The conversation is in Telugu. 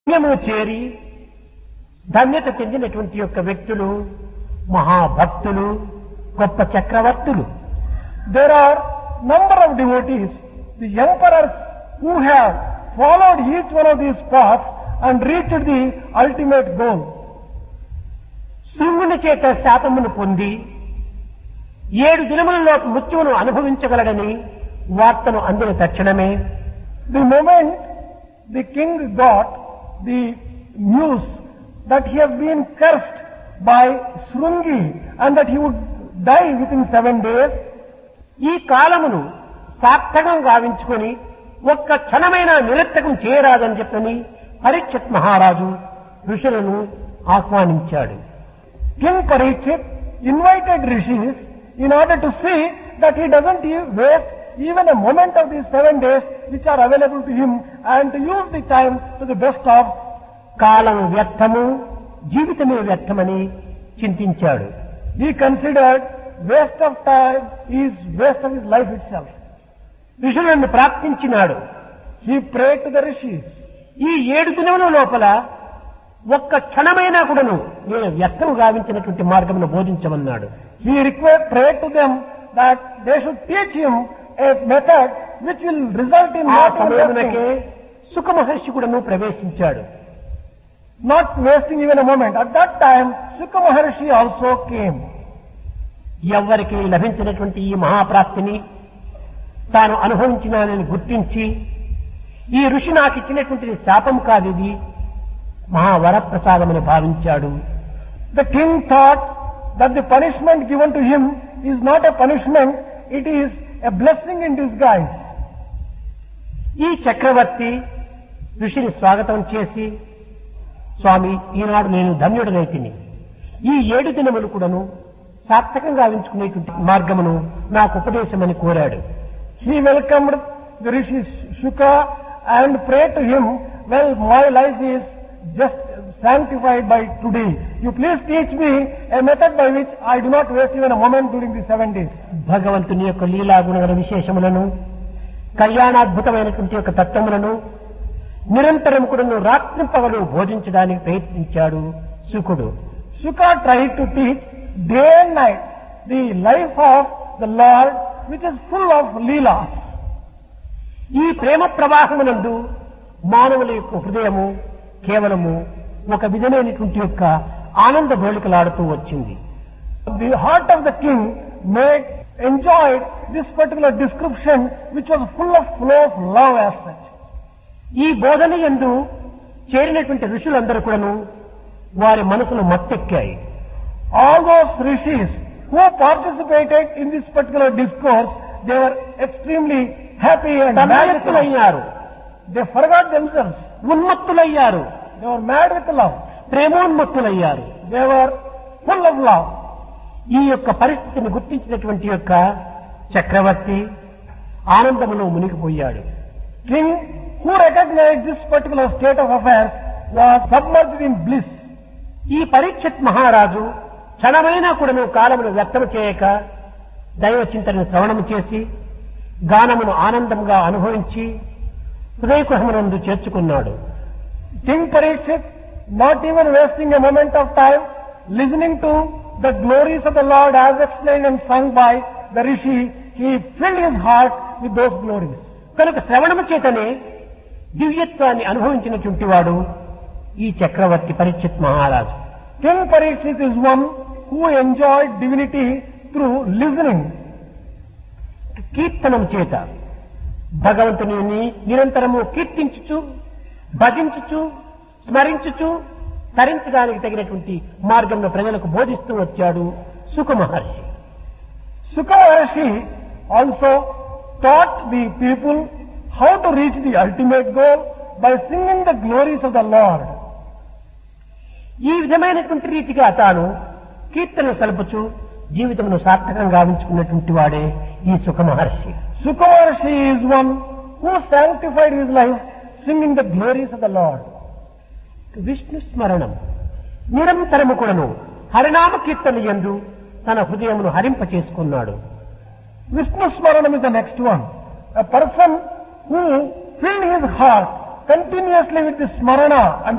పుణ్యము చేరి ధన్యత చెందినటువంటి యొక్క వ్యక్తులు మహాభక్తులు గొప్ప చక్రవర్తులు There are number of devotees, the emperors who have followed each one of these paths and reached the ultimate goal. శృంగుని చేత శాపమును పొంది ఏడు దినములలో మృత్యువును అనుభవించగలడని వార్తను అందిన తక్షణమే The moment the king got the news that he has been cursed by Srungi and that he would die within seven days, ఈ కాలమును సార్థకం గావించుకొని ఒక్క క్షణమైన నిరర్థకం చేయరాదని చెప్పని పరీక్షత్ మహారాజు ఋషులను ఆహ్వానించాడు King Parikshit invited rishis in order to see that he doesn't e- waste even a moment of these seven days which are available to him and to use the time to the best of. కాలం వ్యర్థము జీవితమే వ్యర్థమని చింతించాడు He considered waste of time is waste of his life itself. ఋషులను ప్రార్థించినాడు He prayed to the rishis. ఈ ఏడు దినముల లోపల ఒక్క క్షణమైనా కూడాను నేను వ్యర్థము గావించినటువంటి మార్గమును బోధించమన్నాడు He required, prayed to them that they should teach him a method which will result in ఆ not even సమయమునకే wasting, సుఖ మహర్షి కూడాను ప్రవేశించాడు not wasting even a moment. At that time, Sukha Maharshi also came. ఎవ్వరికి లభించినటువంటి ఈ మహాప్రాప్తిని తాను అనుభవించినానని గుర్తించి ఈ ఋషి నాకు ఇచ్చినటువంటి శాపం కాదు ఇది మహావరప్రసాదమని భావించాడు The king thought that the punishment given to him is not a punishment, it is a blessing in disguise. ఈ చక్రవర్తి ఋషిని స్వాగతం చేసి స్వామి ఈనాడు నేను ధన్యుడనైతిని ఈ ఏడు దినములు కూడాను సార్థకంగా గావించుకునేటువంటి మార్గమును నాకు ఉపదేశమని కోరాడు He welcomed the rishi Shuka and prayed to him, well, my life is just sanctified by today. You please teach me a method by which I do not waste even a moment during the seven days. భగవంతుని యొక్క లీలా గుణగణ విశేషములను కళ్యాణాద్భుతమైనటువంటి యొక్క తత్వములను నిరంతరం కూడాను రాత్రింపగలు బోధించడానికి ప్రయత్నించాడు శుకుడు Shuka tried to teach day and night the life of the Lord which is full of leela. ఈ ప్రేమ ప్రవాహమునందు మానవుల యొక్క హృదయము కేవలము ఒక విధమైనటువంటి యొక్క ఆనంద భోళికలాడుతూ వచ్చింది The heart of the king made, enjoyed this particular description which was full of flow of love as such. ఈ బోధన ఎందు చేరినటువంటి ఋషులందరూ కూడాను వారి మనసులు మత్తెక్కాయి All those rishis who participated in this particular discourse, they were extremely happy and mad with love. తన్మయత్తులయ్యారు They forgot themselves. ఉన్మత్తులయ్యారు They were mad with love. ప్రేమోన్మత్తులయ్యారు They were full of love. ఈ యొక్క పరిస్థితిని గుర్తించినటువంటి యొక్క చక్రవర్తి ఆనందములో మునిగిపోయాడు King who recognized this particular state of affairs was submerged in bliss. ఈ పరీక్షిత్ మహారాజు క్షణమైనా కూడాను కాలమును వ్యక్తము చేయక దైవ చింతనను శ్రవణము చేసి గానమును ఆనందంగా అనుభవించి హృదయకుహమునందు చేర్చుకున్నాడు King Parikshit, not even wasting a moment of time, listening to the glories of the Lord as explained and sung by the Rishi, he filled his heart with those glories. కనుక శ్రవణము చేతనే దివ్యత్వాన్ని అనుభవించినటువంటి వాడు ఈ చక్రవర్తి పరీక్షిత్ మహారాజు King Parikshit is one who enjoyed divinity through listening. కీర్తనం చేత భగవంతుని నిరంతరము కీర్తించుచు భజించుచు స్మరించుచు తరించడానికి తగినటువంటి మార్గంలో ప్రజలకు బోధిస్తూ వచ్చాడు సుఖ మహర్షి Sukha Maharshi also taught the people how to reach the ultimate goal by singing the glories of the Lord. ఈ విధమైనటువంటి రీతిగా తాను కీర్తనలు సలుపుచు జీవితమును సార్థకంగా గావించుకున్నటువంటి వాడే ఈ సుఖ మహర్షి Sukha Maharshi is one who sanctified his life singing the glories of the Lord. Vishnu స్మరణం నిరంతరము కూడాను హరినామ కీర్తన యందు తన హృదయమును హరింప చేసుకున్నాడు Vishnu Smaranam is the next one. A person who filled his heart continuously with the Smarana and